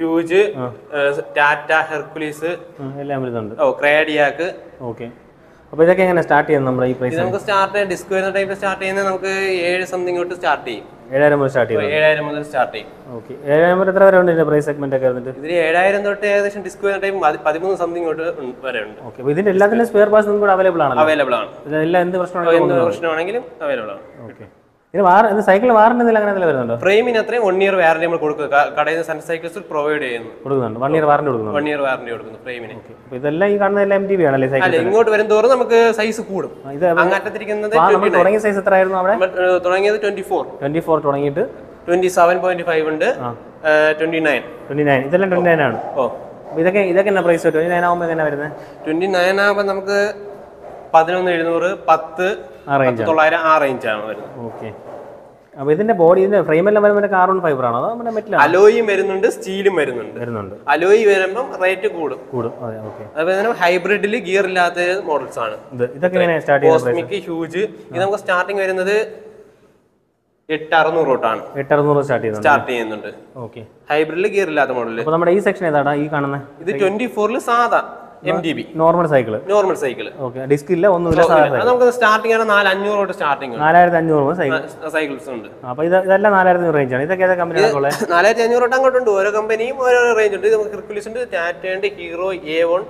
ഹ്യൂജ് ടാറ്റ ഹെർക്കുലീസ് ആ, എല്ലാം വരുന്നുണ്ട് ഓ ക്രാഡിയാക്ക് ഓക്കെ അപ്പോൾ ഇതൊക്കെ എങ്ങനെ സ്റ്റാർട്ട് ചെയ്യുന്നത് നമ്മുടെ ഈ പ്രൈസ് ഇത് നമുക്ക് സ്റ്റാർട്ട് ഡിസ്ക് വരുന്ന ടൈപ്പ് സ്റ്റാർട്ട് ചെയ്യുന്നത് നമുക്ക് ഏഴ് സംതിങ് തൊട്ട് സ്റ്റാർട്ട് ചെയ്യും ഏഴായിരം മുതൽ സ്റ്റാർട്ട് ചെയ്യുന്നത് ഏഴായിരം മുതൽ സ്റ്റാർട്ട് ചെയ്യും ഓക്കെ ഏഴായിരം വരെ എത്ര വരെ ഉണ്ട് ഇതിൻ്റെ പ്രൈസ് സെഗ്മെന്റ് ഒക്കെ വന്നിട്ട് ഇതിൽ ഏഴായിരം തൊട്ട് ഏകദേശം ഡിസ്ക് വരുന്ന ടൈപ്പ് പതിമൂന്ന് സംതിങ് തൊട്ട് ഉണ്ട്- വരെ ഉണ്ട് ഓക്കെ അപ്പോൾ ഇതിൻ്റെ എല്ലാത്തിനും സ്പെയർ പാർട്സ് നിങ്ങൾക്ക് കൂടെ അവൈലബിൾ ആണല്ലോ അവൈലബിൾ ആണ് ഇതെല്ലാം എന്ത് പ്രശ്നമാണെങ്കിലും എന്ത് പ്രശ്നമാണെങ്കിലും അവൈലബിൾ ആണ് ഓക്കെ ഇത് വാറ ഇത് സൈക്കിൾ വാറണ്ടി എന്തെങ്കിലും അങ്ങനെ എന്തെങ്കിലും വരുന്നുണ്ടോ ഫ്രെയിമിന് അത്രയും വൺ ഇയർ വാറണ്ടി നമ്മൾ കൊടുക്കുക ക- കടയിൽ നിന്ന് സൺ സൈക്കിൾസ് പ്രൊവൈഡ് ചെയ്യുന്നു കൊടുക്കുന്നുണ്ട് വൺ ഇയർ വാറണ്ടി കൊടുക്കുന്നുണ്ട് വൺ ഇയർ വാറണ്ടി കൊടുക്കുന്നു ഫ്രെയിമിന് അപ്പോൾ ഇതെല്ലാം ഈ കാണുന്ന എല്ലാം എം ടി വി ആണല്ലേ സൈക്കിൾ അല്ല ഇങ്ങോട്ട് വരും തോറും നമുക്ക് സൈസ് കൂടും ഇത് അങ്ങറ്റത്തിരിക്കുന്നത് ആ, നമ്മൾ തുടങ്ങിയ സൈസ് എത്ര ആയിരുന്നു അവിടെ നമ്മൾ, ഏഹ്, തുടങ്ങിയത് ട്വന്റി ഫോർ ട്വന്റി ഫോർ തുടങ്ങിയിട്ട് ട്വന്റി സെവൻ പോയിന്റ് ഫൈവ് ഉണ്ട് ട്വന്റി നയൻ ട്വന്റി നയൻ ഇതെല്ലാം ട്വന്റി നയൻ ആണ് ഓ അപ്പോൾ ഇതൊക്കെ ഇതൊക്കെ എന്നാ പ്രൈസ് ട്വന്റി നയൻ ആകുമ്പോൾ എങ്ങനെ വരുന്നത് ട്വന്റി നയൻ ആകുമ്പോൾ നമുക്ക് പതിനൊന്ന് എഴുന്നൂറ് പത്ത് ആ range പത്ത് തൊള്ളായിരം ആ റേഞ്ച് ആണ് വരുന്നത് ഓക്കെ അപ്പോൾ ഇതിന്റെ ബോഡി ഇതിന്റെ ഫ്രെയിം എല്ലാം വരുമ്പോൾ കാർബൺ ഫൈബർ ആണോ അതോ നമ്മുടെ മെറ്റലാണ് അലോയും വരുന്നുണ്ട് സ്റ്റീലും വരുന്നുണ്ട് വരുന്നുണ്ട് അലോയി വരുമ്പം റേറ്റ് കൂടും കൂടും അതെ ഓക്കെ അതുപോലെ തന്നെ ഹൈബ്രിഡിൽ ഗിയർ ഇല്ലാത്ത മോഡൽസ് ആണ് ഇത് ഇതൊക്കെ എങ്ങനെ സ്റ്റാർട്ട് ചെയ്യുന്നത് കോസ്മിക് ഹ്യൂജ് ഇത് നമുക്ക് സ്റ്റാർട്ടിങ് വരുന്നത് എട്ട് അറുന്നൂറ് തൊട്ടാണ് എട്ട് അറുന്നൂറ് സ്റ്റാർട്ട് ചെയ്യുന്നുണ്ട് സ്റ്റാർട്ട് ചെയ്യുന്നുണ്ട് ഓക്കെ ഹൈബ്രിഡിൽ ഗിയർ ഇല്ലാത്ത മോഡല് അപ്പോൾ നമ്മുടെ ഈ സെക്ഷൻ ഏതാടാ ഈ കാണുന്നത് ഇത് ട്വന്റി ഫോറിൽ സാധാ M G B normal cycle normal cycle okay disc ഇല്ല ഒന്നുമില്ല സാധാരണ അത് നമുക്ക് സ്റ്റാർട്ടിംഗ് ആണ് നാല് അഞ്ഞൂറ് തൊട്ട് സ്റ്റാർട്ടിംഗ് നാലായിരത്തി അഞ്ഞൂറ് മുതൽ സൈക്കിൾ സൈക്കിൾസ് ഉണ്ട് അപ്പോൾ ഇത് ഇതെല്ലാം നാലായിരത്തി അഞ്ഞൂറ് റേഞ്ചാണ് ഇതൊക്കെ ഏതാ കമ്പനിയാണ് ഉള്ളത് നാലായിരത്തി അഞ്ഞൂറ് തൊട്ട് അങ്ങോട്ടുണ്ട് ഓരോ കമ്പനിയും ഓരോ റേഞ്ച് ഉണ്ട് ഇത് നമുക്ക് ഹെർക്കുലീസ് ഉണ്ട് ടാറ്റ ഉണ്ട് Hero A one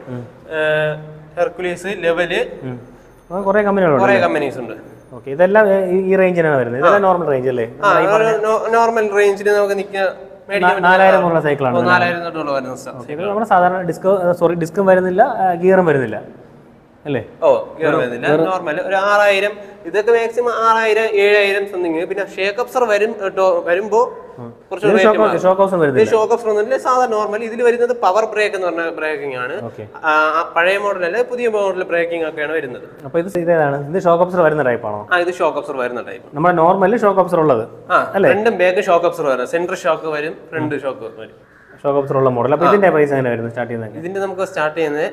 Hercules level അപ്പോൾ കുറേ കമ്പനികളുണ്ട് കുറെ കമ്പനീസ് ഉണ്ട് ഓക്കെ ഇതെല്ലാം ഈ- ഈ റേഞ്ചിനാണ് വരുന്നത് ഇതെല്ലാം നോർമൽ റേഞ്ച് അല്ലേ ആ നോർമൽ റേഞ്ചിൽ നമുക്ക് നിൽക്കാൻ മേടിക്കാൻ നാലായിരം മുതലുള്ള സൈക്കിളാണ് പറ്റുന്ന നാലായിരം തൊട്ടുള്ള വരുന്ന സ്റ്റ- സൈക്കിൾ നമ്മുടെ സാധാരണ ഡിസ്ക് സോറി ഡിസ്കും വരുന്നില്ല ഗിയറും വരുന്നില്ല അല്ലേ ഓ ഗിയർ വരുന്നില്ല നോർമൽ ഒരു ആറായിരം ഇതൊക്കെ മാക്സിമം ആറായിരം ഏഴായിരം സംതിങ് പിന്നെ ഷേക്ക് അപ്സർ വരും കേട്ടോ വരുമ്പോ കുറച്ച് ഇതിന് rate ഷോക്ക് മാറും. ഷോക്ക് ഹൗസും ഇത് വരുന്നില്ല ഷോക്ക് അപ്സർ ഒന്നുമില്ല സാധാരണ നോർമൽ ഇതിൽ വരുന്നത് പവർ ബ്രേക്ക് എന്ന് പറഞ്ഞ ബ്രേക്കിംഗ് ആണ് ഓക്കെ ആ, ആ പഴയ മോഡൽ അല്ല പുതിയ മോഡൽ ബ്രേക്കിംഗ് ഒക്കെയാണ് വരുന്നത് അപ്പോൾ ഇത് ഇതേതാണ് ഇത് ഷോക്ക് ഓപ്സർ വരുന്ന ടൈപ്പാണോ ആ ഇത് ഷോക്ക് അപ്സർ വരുന്ന ടൈപ്പ് നമ്മുടെ നോർമലിൽ ഷോക്ക് ഓപ്സർ ഉള്ളത് ആ ഫ്രണ്ടും ബാക്ക് ഷോക്ക് അപ്സർ വരും സെൻട്രൽ ഷോക്ക് വരും ഫ്രണ്ട് ഷോക്ക് വരും ഷോക്ക് ഓപ്സർ ഉള്ള മോഡൽ അപ്പോൾ ഇതിന്റെ പ്രൈസ് എങ്ങനെ വരുന്നത് സ്റ്റാർട്ട് ചെയ്യുന്നത് ഇതിന്റെ നമുക്ക് സ്റ്റാർട്ട് ചെയ്യുന്നത്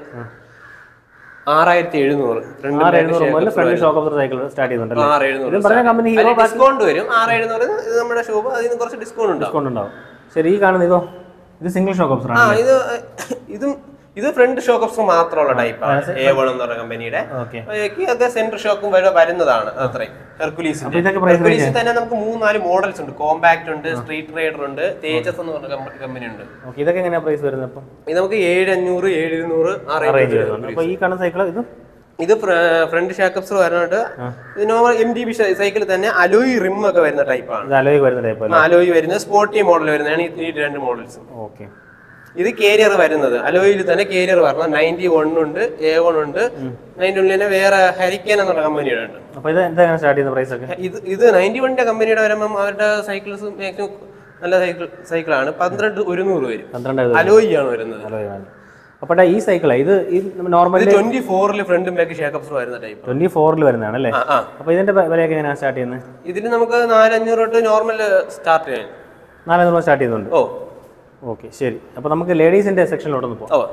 ആറായിരത്തി എഴുന്നൂറ് ഫ്രണ്ട് ആറ് എഴുന്നൂറ് മുതൽ front shock absorber cycle start ചെയ്യുന്നുണ്ടല്ലേ ആറ് എഴുന്നൂറ് ഇതും പറഞ്ഞ കമ്പനി ഹീറോ ഡിസ്കൗണ്ട് വരും ആറ് എഴുന്നൂറ് ഇത് നമ്മുടെ ഷോപ്പ് അതിന് കുറച്ച് ഡിസ്കൗണ്ട് ഉണ്ടാവും ഡിസ്കൗണ്ട് ഉണ്ടാവും ശരി ഈ കാണുന്നത് ഇതോ ഇത് സിംഗിൾ ഷോക്ക് ഓപ്സർ ആ ആണ് ഇത് ഇതും ഇത് ഫ്രണ്ട് ഷോക്ക് അപ്സ് മാത്രമുള്ള ടൈപ്പാണ് എ വൺ എന്ന് പറഞ്ഞ കമ്പനിയുടെ ഓക്കെ അത് സെൻട്രൽ ഷോക്കും വരെ വരുന്നതാണ് അത്രയും ഹെർക്കുലീസിന്റെ ഇതൊക്കെ price ഹെർക്കുലീസിൽ തന്നെ നമുക്ക് മൂന്ന് നാല് മോഡൽസ് ഉണ്ട് കോമ്പാക്ട് ഉണ്ട് സ്ട്രീറ്റ് റൈഡർ ഉണ്ട് തേജസ് എന്ന് പറഞ്ഞ കമ്പനി ഉണ്ട് ഓക്കെ ഇതൊക്കെ എങ്ങനെയാണ് പ്രൈസ് വരുന്നത് അപ്പം ഇത് നമുക്ക് ഏഴ് അഞ്ഞൂറ് ഏഴ് ഇരുന്നൂറ് ആ റേഞ്ച് റേഞ്ച് വരുന്നുണ്ട് അപ്പോൾ ഈ കാണുന്ന സൈക്കിൾ ഇത് ഇത് ഫ്രണ്ട് ഷാക്കപ്സ് വരുന്നുണ്ട് ഇത് normal M D B cycle തന്നെ അലോയി റിം ഒക്കെ വരുന്ന ടൈപ്പാണ് ഇത് അലോയ്ക്ക് വരുന്ന ടൈപ്പ് അല്ലേ അലോയി വരുന്ന സ്പോർട്ടി മോഡൽ വരുന്നതാണ് ഈ- ഈ രണ്ട് മോഡൽസ് ഓക്കെ ഇത് കേരിയർ വരുന്നത് അലോയിൽ തന്നെ കേരിയർ വരുന്നത് നയൻറ്റി വൺ ഉണ്ട് എ വൺ ഉണ്ട് നയൻറ്റി വണ്ണിൽ തന്നെ വേറെ ഹരിക്കൻ എന്നുള്ള കമ്പനിയുടെ ഉണ്ട് അപ്പോൾ ഇത് എന്താണ് സ്റ്റാർട്ട് ചെയ്യുന്ന പ്രൈസ് ഒക്കെ ഇത് ഇത് നയൻറ്റി വണ്ണിന്റെ കമ്പനിയുടെ വരുമ്പം അവരുടെ സൈക്കിൾസ് മാക്സിമം നല്ല സൈക്കിൾ സൈക്കിളാണ് പന്ത്രണ്ട് ഒരുന്നൂറ് വരും പന്ത്രണ്ട് എഴുപത് അലോയി ആണ് വരുന്നത് അലോയ് ആണ് അപ്പോൾ ഈ സൈക്കിളാ ഇത് ഈ ഇത് നോർമലി ട്വന്റി ഫോറിൽ ഫ്രണ്ടും ബാക്ക് ഷേക്കപ്സ് വരുന്ന ടൈപ്പ് ട്വന്റി ഫോറിൽ വരുന്നതാണ് അല്ലേ ആ ആ അപ്പോൾ ഇതിന്റെ വ- വിലയൊക്കെ എങ്ങനെയാണ് സ്റ്റാർട്ട് ചെയ്യുന്നത് ഇതിൽ നമുക്ക് നാലഞ്ഞൂറ് തൊട്ട് നോർമൽ സ്റ്റാർട്ട് ചെയ്യാൻ നാലായിരം സ്റ്റാർട്ട് ചെയ്യുന്നുണ്ട് ഓ ഓക്കെ ശരി അപ്പോൾ നമുക്ക് ലേഡീസിന്റെ സെക്ഷനിലോട്ടൊന്ന് പോകാം ഓ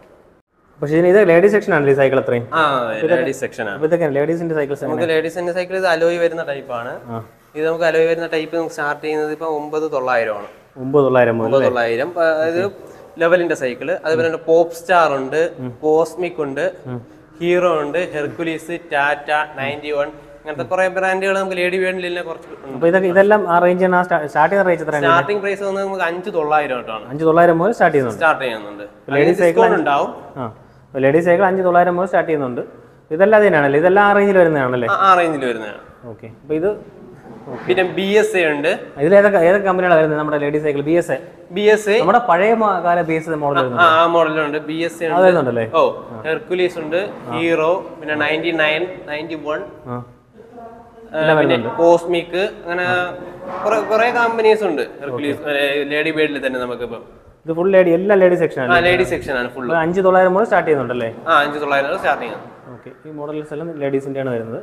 പക്ഷേ ഇതിന് ഇത് ലേഡീസ് സെക്ഷൻ ആണല്ലേ ഈ സൈക്കിൾ അത്രയും ആ ലേഡീസ് സെക്ഷനാണ് അപ്പോൾ ഇതൊക്കെ ലേഡീസിന്റെ സൈക്കിൾസ് നമുക്ക് ലേഡീസിന്റെ സൈക്കിൾ ഇത് അലോയി വരുന്ന ടൈപ്പാണ് ആ ഇത് നമുക്ക് അലോയി വരുന്ന ടൈപ്പ് നമുക്ക് സ്റ്റാർട്ട് ചെയ്യുന്നത് ഇപ്പൊ ഒമ്പത് തൊള്ളായിരം ആണ് ഒമ്പത് തൊള്ളായിരം മുതൽ ഒമ്പത് തൊള്ളായിരം പ- ഇത് ലെവലിന്റെ സൈക്കിള് അതുപോലെ തന്നെ പോപ്പ് സ്റ്റാർ ഉണ്ട് കോസ്മിക് ഉണ്ട് ഹീറോ ഉണ്ട് ഹെർക്കുലീസ് ടാറ്റ നയൻറ്റി വൺ അങ്ങനത്തെ കുറെ ബ്രാൻഡുകൾ നമുക്ക് ലേഡി വേണ്ടില്ല കുറച്ച് ഉണ്ട് അപ്പോൾ ഇതൊക്കെ ഇതെല്ലാം ആ റേഞ്ചാണ് ആ സ്റ്റാർട്ട് ചെയ്യുന്ന റേഞ്ച് എത്രയാണ് സ്റ്റാർട്ടിംഗ് പ്രൈസ് വന്നത് നമുക്ക് അഞ്ച് തൊള്ളായിരം തൊട്ടാണ് അഞ്ച് തൊള്ളായിരം മുതൽ സ്റ്റാർട്ട് ചെയ്യുന്നുണ്ട് സ്റ്റാർട്ട് ചെയ്യുന്നുണ്ട് Ladies ഡിസ്കൗണ്ട് ഉണ്ടാവും ആ അപ്പോൾ ലേഡീസ് സൈക്കിൾ അഞ്ച് തൊള്ളായിരം മുതൽ സ്റ്റാർട്ട് ചെയ്യുന്നുണ്ട് ഇതെല്ലാം ഇതിനാണല്ലേ ഇതെല്ലാം ആ റേഞ്ചിൽ വരുന്നതാണല്ലേ ആ- ആ റേഞ്ചിൽ വരുന്നതാണ് ഓക്കെ അപ്പോൾ ഇത് പിന്നെ ബി എസ് എ ഉണ്ട് ഇതിൽ ഏതൊക്കെ ഏതൊക്കെ കമ്പനിയാണ് വരുന്നത് നമ്മുടെ ladies cycle B S A B S A നമ്മുടെ പഴയ മ- കാല ബി എസ് മോഡൽ വരുന്നത് ആ ആ മോഡലുണ്ട് ബി എസ് എ അത് ഉണ്ട് വരുന്നുണ്ടല്ലേ ഓ ഹെർക്കുലീസ് ഉണ്ട് ഹീറോ പിന്നെ നയൻറ്റി നയൻ നയൻറ്റി വൺ ആ പിന്നെ കോസ്മിക് അങ്ങനെ കുറെ കുറെ കമ്പനീസ് ഉണ്ട് ഹെർക്കുലീസ് ലേഡി ബേഡിൽ തന്നെ നമുക്കിപ്പം ഇത് ഫുൾ ലേഡി എല്ലാം ലേഡീസ് സെക്ഷൻ ആ ആണ് ലേഡി സെക്ഷൻ ആണ് ഫുള്ള് അപ്പോൾ അഞ്ച് തൊള്ളായിരം മുതൽ സ്റ്റാർട്ട് ചെയ്യുന്നുണ്ടല്ലേ ആ അഞ്ച് തൊള്ളായിരം സ്റ്റാർട്ടിങ് ആണ് ഓക്കെ ഈ മോഡൽസ് എല്ലാം ലേഡീസിൻ്റെ ആണ് വരുന്നത്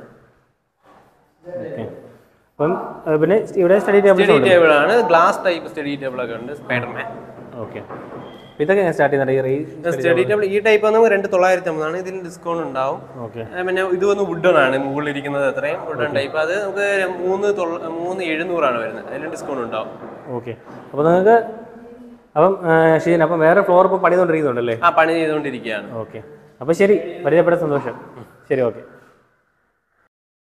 ഓക്കെ അപ്പം ഏഹ്, പിന്നെ ഇവിടെ സ്റ്റഡി ടേബിൾസ് സ്റ്റഡി ഉണ്ട് ടേബിൾ ആണ് ഗ്ലാസ് ടൈപ്പ് സ്റ്റഡി ടേബിൾ ഒക്കെ ഉണ്ട് സ്പൈഡർമാൻ ഓക്കെ ഇതൊക്കെ എങ്ങനെ സ്റ്റാർട്ട് ചെയ്യുന്നത് ഈ സ്റ്റഡി ടേബിൾ ഈ ടൈപ്പ് നമുക്ക് രണ്ട് തൊള്ളായിരത്തി അമ്പതാണ് ഇതിൽ ഡിസ്കൗണ്ട് ഉണ്ടാവും ഓക്കെ ആ, പിന്നെ ഇത് വന്ന് വുഡൺ ആണ് മുകളിലിരിക്കുന്നത് അത്രയും വുഡൺ ടൈപ്പ് അത് നമുക്ക് മൂന്ന് തൊള്ള- മൂന്ന് എഴുന്നൂറാണ് വരുന്നത് അതിലും ഡിസ്കൗണ്ട് ഉണ്ടാവും ഓക്കെ അപ്പോൾ നിങ്ങൾക്ക് അപ്പം ഏഹ്, ഷീൻ അപ്പം വേറെ ഫ്ലോർ ഇപ്പോൾ പണിതുകൊണ്ടിരിക്കുന്നുണ്ടല്ലേ ആ പണി ചെയ്തുകൊണ്ടിരിക്കുകയാണ് ഓക്കെ അപ്പോൾ ശരി പരിചയപ്പെട്ട സന്തോഷം ശരി ഓക്കെ